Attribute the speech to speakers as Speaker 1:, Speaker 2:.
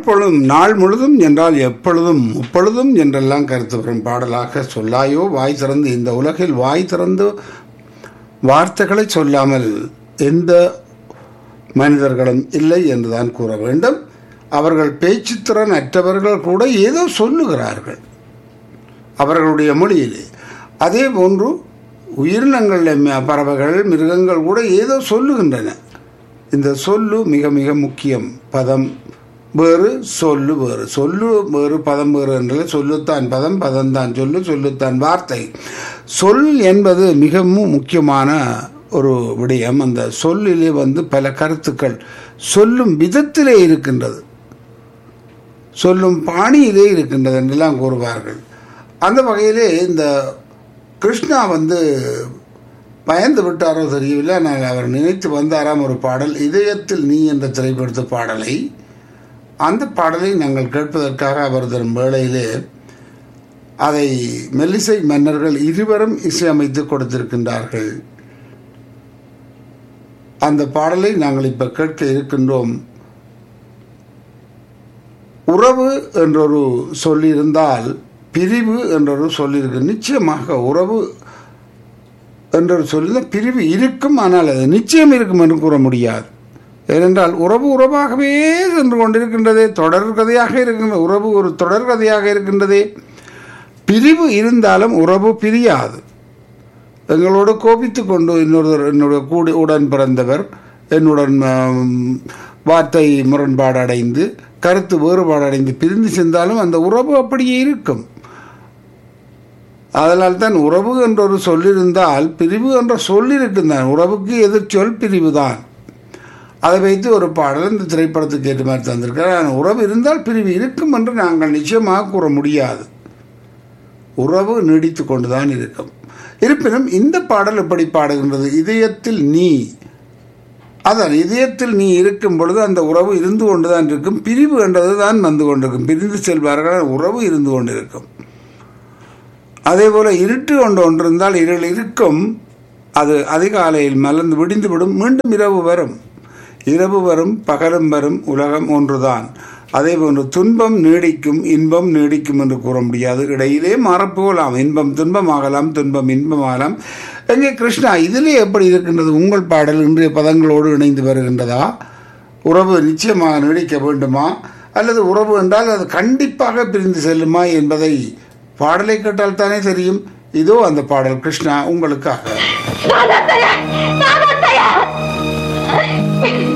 Speaker 1: வாழ்பொழுதும் நாள் முழுதும் என்றால் எப்பொழுதும் முப்பொழுதும் என்றெல்லாம் கருத்து வரும் பாடலாக சொல்லாயோ வாய் திறந்து இந்த உலகில் வாய் திறந்து வார்த்தைகளை சொல்லாமல் எந்த மனிதர்களும் இல்லை என்றுதான் கூற வேண்டும் அவர்கள் பேச்சுத்திறன் அற்றவர்கள் கூட ஏதோ சொல்லுகிறார்கள் அவர்களுடைய மொழியிலே அதே போன்று உயிரினங்கள் ம- பறவைகள் மிருகங்கள் கூட ஏதோ சொல்லுகின்றன இந்த சொல்லு மிக மிக முக்கியம் பதம் வேறு சொல்லு வேறு சொல்லு வேறு பதம் வேறு என்றால் சொல்லுத்தான் பதம் பதம்தான் சொல்லு சொல்லுத்தான் வார்த்தை சொல் என்பது மிகவும் முக்கியமான ஒரு விடயம் அந்த சொல்லிலே வந்து பல கருத்துக்கள் சொல்லும் விதத்திலே இருக்கின்றது சொல்லும் பாணியிலே இருக்கின்றது என்றெல்லாம் கூறுவார்கள் அந்த வகையிலே இந்த கிருஷ்ணா வந்து பயந்து விட்டாரோ தெரியவில்லை ஆனால் அவர் நினைத்து வந்தாராம் ஒரு பாடல் இதயத்தில் நீ என்ற திரைப்படத்து பாடலை அந்த பாடலை நாங்கள் கேட்பதற்காக அவர் தரும் வேளையிலே அதை மெல்லிசை மன்னர்கள் இருவரும் இசையமைத்து கொடுத்திருக்கின்றார்கள் அந்த பாடலை நாங்கள் இப்ப கேட்க இருக்கின்றோம் உறவு என்றொரு சொல்லியிருந்தால் பிரிவு என்றொரு சொல்லியிருக்கு நிச்சயமாக உறவு என்றொரு சொல்லியிருந்தால் பிரிவு இருக்கும் ஆனால் அது நிச்சயம் இருக்கும் என்று கூற முடியாது ஏனென்றால் உறவு உறவாகவே சென்று கொண்டிருக்கின்றதே தொடர் கதையாக இருக்கின்ற உறவு ஒரு தொடர் கதையாக இருக்கின்றதே பிரிவு இருந்தாலும் உறவு பிரியாது எங்களோடு கோபித்து கொண்டு இன்னொருவர் என்னுடைய கூடி உடன் பிறந்தவர் என்னுடன் ஆம், வார்த்தை முரண்பாடு அடைந்து கருத்து வேறுபாடு அடைந்து பிரிந்து சென்றாலும் அந்த உறவு அப்படியே இருக்கும் அதனால் தான் உறவு என்ற ஒரு சொல்லிருந்தால் பிரிவு என்ற சொல் இருக்குந்தான் உறவுக்கு எதிர்ச்சொல் பிரிவு தான் அதை வைத்து ஒரு பாடல் இந்த திரைப்படத்துக்கு ஏற்ற மாதிரி தந்திருக்கிறார் ஆனால் உறவு இருந்தால் பிரிவு இருக்கும் என்று நாங்கள் நிச்சயமாக கூற முடியாது உறவு நீடித்து கொண்டுதான் இருக்கும் இருப்பினும் இந்த பாடல் எப்படி பாடுகின்றது இதயத்தில் நீ அதான் இதயத்தில் நீ இருக்கும் பொழுது அந்த உறவு இருந்து கொண்டுதான் இருக்கும் பிரிவு என்றது தான் வந்து கொண்டிருக்கும் பிரிந்து செல்வார்கள் உறவு இருந்து கொண்டிருக்கும் அதே போல இருட்டு கொண்டு ஒன்றிருந்தால் இருள் இருக்கும் அது அதிகாலையில் மலர்ந்து விடிந்துவிடும் மீண்டும் இரவு வரும் இரவு வரும் பகலும் வரும் உலகம் ஒன்றுதான் அதே போன்று துன்பம் நீடிக்கும் இன்பம் நீடிக்கும் என்று கூற முடியாது இடையிலே மாறப்போகலாம் இன்பம் துன்பமாகலாம் துன்பம் இன்பமாகலாம் எங்கே கிருஷ்ணா இதிலே எப்படி இருக்கின்றது உங்கள் பாடல் இன்றைய பதங்களோடு இணைந்து வருகின்றதா உறவு நிச்சயமாக நீடிக்க வேண்டுமா அல்லது உறவு என்றால் அது கண்டிப்பாக பிரிந்து செல்லுமா என்பதை பாடலை கேட்டால் தானே தெரியும் இதோ அந்த பாடல் கிருஷ்ணா உங்களுக்காக
Speaker 2: நாதத்தையா நாதத்தையா